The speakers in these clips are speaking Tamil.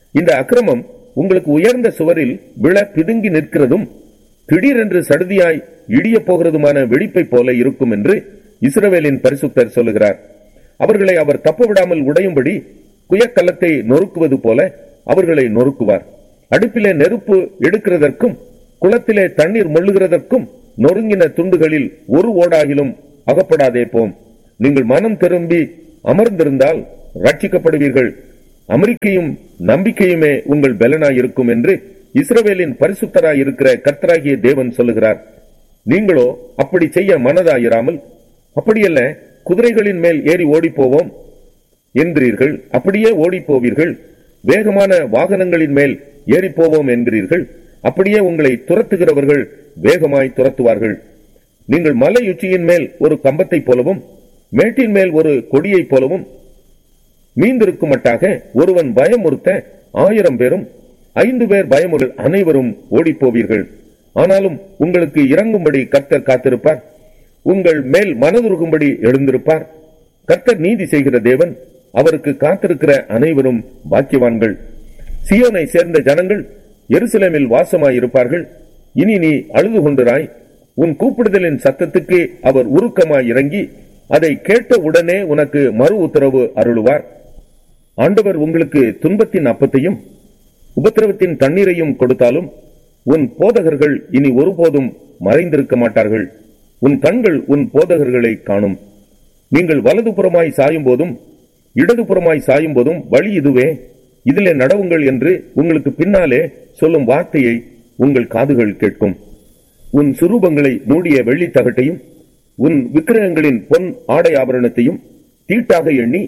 இந்த அக்கிரமம் உங்களுக்கு உயர்ந்த சுவரில் விழ பிதுங்கி நிற்கிறதும் திடீரென்று சடுதியாய் இடியப் போகிறதுமான வெடிப்பை போல இருக்கும் என்று இஸ்ரவேலின் பரிசுத்தர் சொல்லுகிறார் அவர்களை அவர் தப்ப விடாமல் உடையும்படி குயக்கல்லத்தை நொறுக்குவது போல அவர்களை நொறுக்குவார் அடுப்பிலே நெருப்பு எடுக்கிறதற்கும் குளத்திலே தண்ணீர் மொள்ளுகிறதற்கும் நொறுங்கின துண்டுகளில் ஒரு ஓடாகிலும் அகப்படாதே போம் நீங்கள் மனம் திரும்பி அமர்ந்திருந்தால் ரட்சிக்கப்படுவீர்கள் அமெரிக்கையும் நம்பிக்கையுமே உங்கள் பலனாயிருக்கும் என்று இஸ்ரவேலின் பரிசுத்தராய் இருக்கிற கர்த்தராகிய தேவன் சொல்லுகிறார் நீங்களோ அப்படி செய்ய மனதாயிராமல் அப்படியல்ல குதிரைகளின் மேல் ஏறி ஓடிப் போவோம் என்கிறீர்கள் அப்படியே ஓடிப் போவீர்கள் வேகமான வாகனங்களின் மேல் ஏறி போவோம் என்கிறீர்கள் அப்படியே உங்களை துரத்துகிறவர்கள் வேகமாய் துரத்துவார்கள் நீங்கள் மலை உச்சியின் மேல் ஒரு கம்பத்தைப் போலவும் மேட்டின் மேல் ஒரு கொடியைப் போலவும் மீந்திருக்கும் மட்டாக ஒருவன் பயமுறுத்த ஆயிரம் பேரும் ஐந்து பேர் பயமுறு அனைவரும் ஓடிப் போவீர்கள் ஆனாலும் உங்களுக்கு இறங்கும்படி கர்த்தர் காத்திருப்பார் உங்கள் மேல் மனதுருகும்படி எழுந்திருப்பார் கர்த்தர் நீதி செய்கிற தேவன் அவருக்கு காத்திருக்கிற அனைவரும் பாக்கியவான்கள் சியோனை சேர்ந்த ஜனங்கள் எருசலேமில் வாசமாயிருப்பார்கள் இனி நீ அழுது கொண்டிராய் உன் கூப்பிடுதலின் சத்தத்துக்கு அவர் உருக்கமாய் இறங்கி அதை கேட்ட உடனே உனக்கு மறு உத்தரவு அருளுவார் ஆண்டவர் உங்களுக்கு துன்பத்தின் அப்பத்தையும் உபத்திரவத்தின் தண்ணீரையும் கொடுத்தாலும் உன் போதகர்கள் இனி ஒருபோதும் மறைந்திருக்க மாட்டார்கள் உன் கண்கள் உன் போதகர்களை காணும் நீங்கள் வலதுபுறமாய் சாயும் போதும் இடதுபுறமாய் சாயும் போதும் வழி இதுவே இதிலே நடவுங்கள் என்று உங்களுக்கு பின்னாலே சொல்லும் வார்த்தையை உங்கள் காதுகள் கேட்கும் உன் சுரூபங்களை மூடிய வெள்ளித் தகட்டையும் உன் விக்கிரகங்களின் பொன் ஆடை ஆபரணத்தையும் தீட்டாக எண்ணி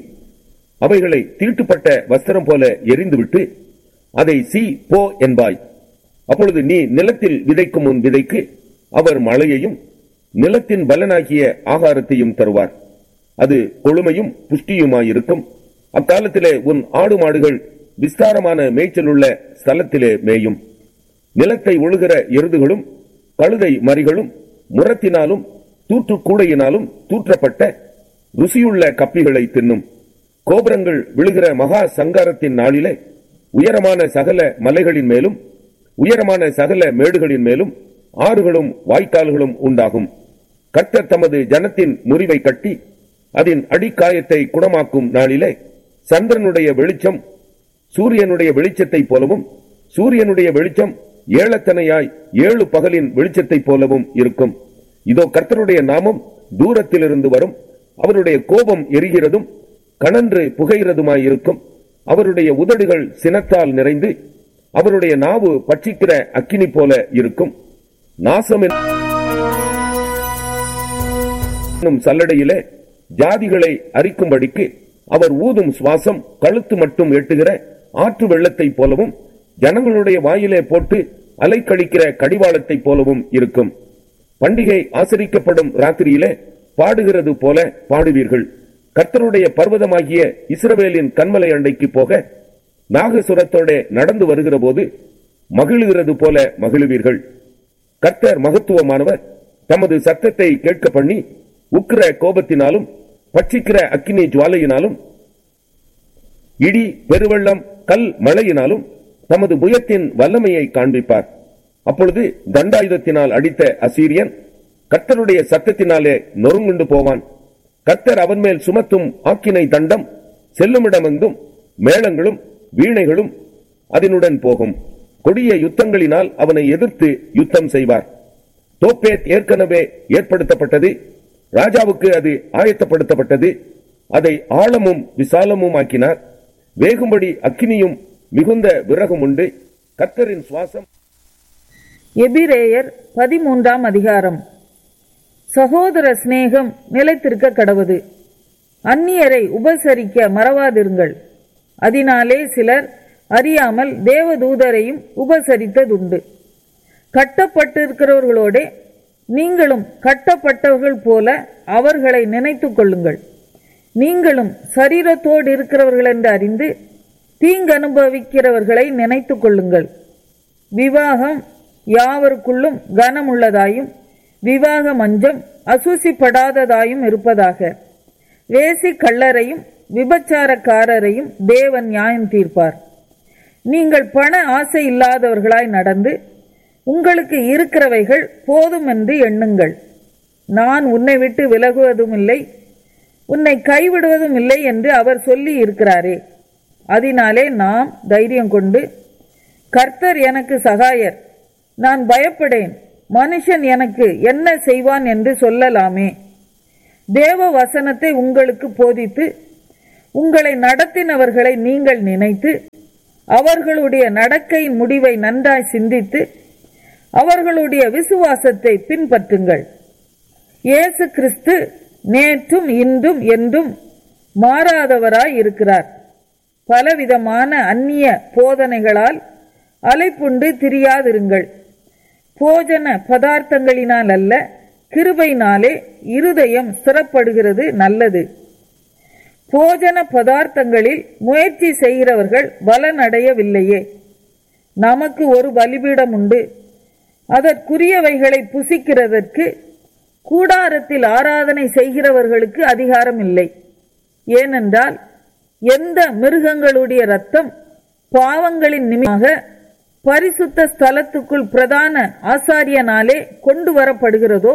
அவைகளை தீட்டுப்பட்ட வஸ்திரம் போல எரிந்துவிட்டு அதை சி போ என்பாய் அப்பொழுது நீ நிலத்தில் விதைக்கும் உன் விதைக்கு அவர் மழையையும் நிலத்தின் பலனாகிய ஆகாரத்தையும் தருவார் அது கொழுமையும் புஷ்டியுமாயிருக்கும் அக்காலத்திலே உன் ஆடு மாடுகள் விஸ்தாரமான மேய்ச்சலுள்ள ஸ்தலத்திலே மேயும் நிலத்தை ஒழுகிற எருதுகளும் கழுதை மறிகளும் முரத்தினாலும் தூற்று கூடையினாலும் தூற்றப்பட்ட ருசியுள்ள கப்பிகளை தின்னும் கோபுரங்கள் விழுகிற மகா சங்காரத்தின் நாளிலே உயரமான சகல மலைகளின் மேலும் உயரமான சகல மேடுகளின் மேலும் ஆறுகளும் வாய்க்கால்களும் உண்டாகும் கர்த்தர் தமது ஜனத்தின் முறிவை கட்டி அதன் அடிக்காயத்தை குணமாக்கும் நாளிலே சந்திரனுடைய வெளிச்சம் சூரியனுடைய வெளிச்சத்தைப் போலவும் சூரியனுடைய வெளிச்சம் ஏழத்தனையாய் ஏழு பகலின் வெளிச்சத்தைப் போலவும் இருக்கும் இதோ கர்த்தருடைய நாமம் தூரத்திலிருந்து வரும் அவருடைய கோபம் எரிகிறதும் கணன்று புகைகிறதுமாயிருக்கும் அவருடைய உதடுகள் சினத்தால் நிறைந்து அவருடைய நாவு பட்சிக்கிற அக்கினி போல இருக்கும் நாசம் என்னும் சல்லடையிலே ஜாதிகளை அரிக்கும்படிக்கு அவர் ஊதும் சுவாசம் கழுத்து மட்டும் எட்டுகிற ஆற்று வெள்ளத்தைப் போலவும் ஜனங்களுடைய வாயிலே போட்டு அலைக்கழிக்கிற கடிவாளத்தைப் போலவும் இருக்கும் பண்டிகை ஆசரிக்கப்படும் ராத்திரியிலே பாடுகிறது போல பாடுவீர்கள் கர்த்தருடைய பர்வதமாகிய இஸ்ரவேலின் கண்மலை அண்டைக்கு போக நாகசுரத்தோட நடந்து வருகிற போது மகிழுகிறது போல மகிழுவீர்கள் கர்த்தர் மகத்துவமானவர் தமது சத்தத்தை கேட்க பண்ணி உக்கிர கோபத்தினாலும் பட்சிக்கிற அக்கினி ஜுவாலையினாலும் இடி பெருவெள்ளம் கல் மழையினாலும் தமது புயத்தின் வல்லமையை காண்பிப்பார் அப்பொழுது தண்டாயுதத்தினால் அடித்த அசீரியன் கர்த்தருடைய சத்தத்தினாலே நொறுங்குண்டு போவான் கர்த்தர் அவன் மேல் சுமத்தும் ஆக்கினை தண்டம் செல்லுமிடமெங்கும் மேளங்களும் வீணைகளும் அதனுடன் போகும் கொடிய யுத்தங்களினால் அவனை எதிர்த்து யுத்தம் செய்வார் தோப்பேத் ஏற்கனவே ஏற்படுத்தப்பட்டது ராஜாவுக்கு அது ஆயத்தப்படுத்தப்பட்டது அதை ஆழமும் விசாலமும் ஆக்கினார் வேகும்படி அக்கினியும் மிகுந்த விறகும் உண்டு கர்த்தரின் சுவாசம் எபிரேயர் பதிமூன்றாம் அதிகாரம் சகோதர சிநேகம் நிலைத்திருக்க கடவுது அந்நியரை உபசரிக்க மறவாதிருங்கள் அதனாலே சிலர் அறியாமல் தேவதூதரையும் உபசரித்ததுண்டு கட்டப்பட்டிருக்கிறவர்களோடே நீங்களும் கட்டப்பட்டவர்கள் போல அவர்களை நினைத்துக் கொள்ளுங்கள் நீங்களும் சரீரத்தோடு இருக்கிறவர்கள் என்று அறிந்து தீங்கு அனுபவிக்கிறவர்களை நினைத்துக் கொள்ளுங்கள் விவாகம் யாவருக்குள்ளும் கனமுள்ளதாயும் விவாக மஞ்சம் அசூசிப்படாததாயும் இருப்பதாக வேசி கள்ளரையும் விபச்சாரக்காரரையும் தேவன் நியாயம் தீர்ப்பார் நீங்கள் பண ஆசை இல்லாதவர்களாய் நடந்து உங்களுக்கு இருக்கிறவைகள் போதும் என்று எண்ணுங்கள் நான் உன்னை விட்டு விலகுவதும் இல்லை உன்னை கைவிடுவதும் இல்லை என்று அவர் சொல்லி இருக்கிறாரே அதனாலே நாம் தைரியம் கொண்டு கர்த்தர் எனக்கு சகாயர் நான் பயப்படேன் மனுஷன் எனக்கு என்ன செய்வான் என்று சொல்லலாமே தேவ வசனத்தை உங்களுக்கு போதித்து உங்களை நடத்தினவர்களை நீங்கள் நினைத்து அவர்களுடைய நடக்கையின் முடிவை நன்றாய் சிந்தித்து அவர்களுடைய விசுவாசத்தை பின்பற்றுங்கள் இயேசு கிறிஸ்து நேற்றும் இன்றும் என்றும் மாறாதவராய் இருக்கிறார் பலவிதமான அந்நிய போதனைகளால் அலைப்புண்டு திரியாதிருங்கள் போஜன பதார்த்தங்களினால் அல்ல கிருபையினாலே இருதயம் சிறப்படுகிறது நல்லது போஜன பதார்த்தங்களில் முயற்சி செய்கிறவர்கள் பலனடையவில்லையே நமக்கு ஒரு பலிபீடம் உண்டு அதற்குரியவைகளை புசிக்கிறதற்கு கூடாரத்தில் ஆராதனை செய்கிறவர்களுக்கு அதிகாரம் இல்லை ஏனென்றால் எந்த மிருகங்களுடைய ரத்தம் பாவங்களின் நிமித்தமாக பரிசுத்த ஸ்தலத்துக்குள் பிரதான ஆசாரியனாலே கொண்டு வரப்படுகிறதோ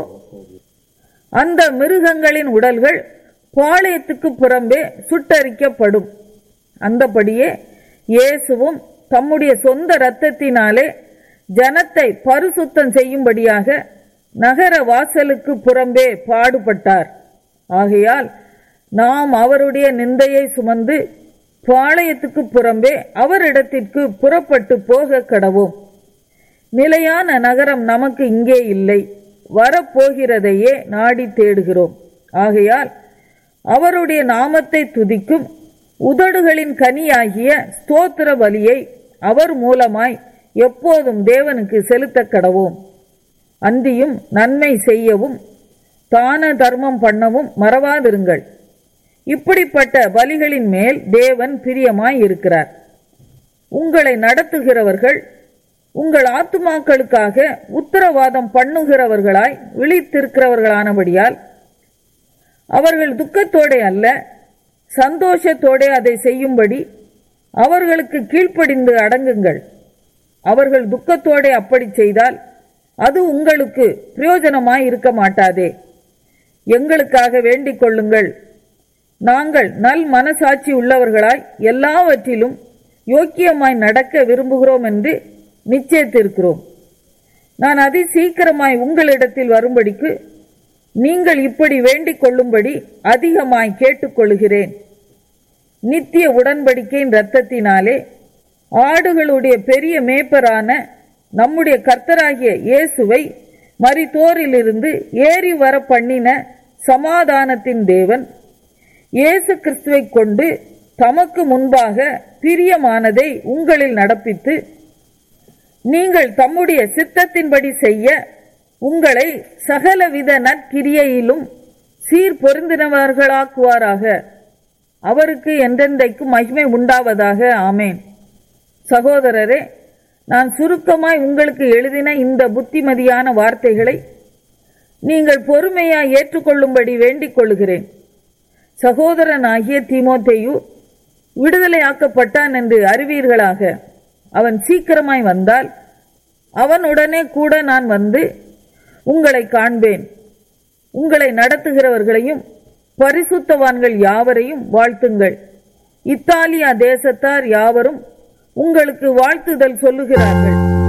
அந்த மிருகங்களின் உடல்கள் பாளையத்துக்கு புறம்பே சுட்டரிக்கப்படும் அந்தபடியே இயேசுவும் தம்முடைய சொந்த இரத்தத்தினாலே ஜனத்தை பரிசுத்தம் செய்யும்படியாக நகர வாசலுக்கு புறம்பே பாடுபட்டார் ஆகையால் நாம் அவருடைய நிந்தையை சுமந்து பாளையத்துக்கு புறம்பே அவரிடத்திற்கு புறப்பட்டு போக கடவோம் நிலையான நகரம் நமக்கு இங்கே இல்லை வரப்போகிறதையே நாடி தேடுகிறோம் ஆகையால் அவருடைய நாமத்தை துதிக்கும் உதடுகளின் கனியாகிய ஸ்தோத்திர பலியை அவர் மூலமாய் எப்போதும் தேவனுக்கு செலுத்த கடவோம் அந்தியும் நன்மை செய்யவும் தான தர்மம் பண்ணவும் மறவாதிருங்கள் இப்படிப்பட்ட பலிகளின் மேல் தேவன் பிரியமாய் இருக்கிறார் உங்களை நடத்துகிறவர்கள் உங்கள் ஆத்துமாக்களுக்காக உத்தரவாதம் பண்ணுகிறவர்களாய் விழித்திருக்கிறவர்களானபடியால் அவர்கள் துக்கத்தோடே அல்ல சந்தோஷத்தோடே அதை செய்யும்படி அவர்களுக்கு கீழ்ப்படிந்து அடங்குங்கள் அவர்கள் துக்கத்தோடே அப்படி செய்தால் அது உங்களுக்கு பிரயோஜனமாய் இருக்க மாட்டாதே எங்களுக்காக வேண்டிக் கொள்ளுங்கள் நாங்கள் நல் மனசாட்சி உள்ளவர்களாய் எல்லாவற்றிலும் யோக்கியமாய் நடக்க விரும்புகிறோம் என்று நிச்சயித்திருக்கிறோம் நான் அதி சீக்கிரமாய் உங்களிடத்தில் வரும்படிக்கு நீங்கள் இப்படி வேண்டிக் கொள்ளும்படி அதிகமாய் கேட்டுக்கொள்கிறேன் நித்திய உடன்படிக்கையின் இரத்தத்தினாலே ஆடுகளுடைய பெரிய மேய்ப்பரான நம்முடைய கர்த்தராகிய இயேசுவை மரித்தோரிலிருந்து ஏறி வர பண்ணின சமாதானத்தின் தேவன் இயேசு கிறிஸ்துவை கொண்டு தமக்கு முன்பாக பிரியமானதை உங்களில் நடப்பித்து நீங்கள் தம்முடைய சித்தத்தின்படி செய்ய உங்களை சகலவித நற்கிரியையிலும் சீர் பொருந்தினவர்களாக்குவாராக அவருக்கு என்றென்றைக்கும் மகிமை உண்டாவதாக ஆமேன் சகோதரரே நான் சுருக்கமாய் உங்களுக்கு எழுதின இந்த புத்திமதியான வார்த்தைகளை நீங்கள் பொறுமையாய் ஏற்றுக்கொள்ளும்படி வேண்டிக் கொள்கிறேன் சகோதரனாகிய தீமோத்தேயு விடுதலையாக்கப்பட்டான் என்று அறிவீர்களாக அவன் சீக்கிரமாய் வந்தால் அவனுடனே கூட நான் வந்து உங்களை காண்பேன் உங்களை நடத்துகிறவர்களையும் பரிசுத்தவான்கள் யாவரையும் வாழ்த்துங்கள் இத்தாலியா தேசத்தார் யாவரும் உங்களுக்கு வாழ்த்துதல் சொல்லுகிறார்கள்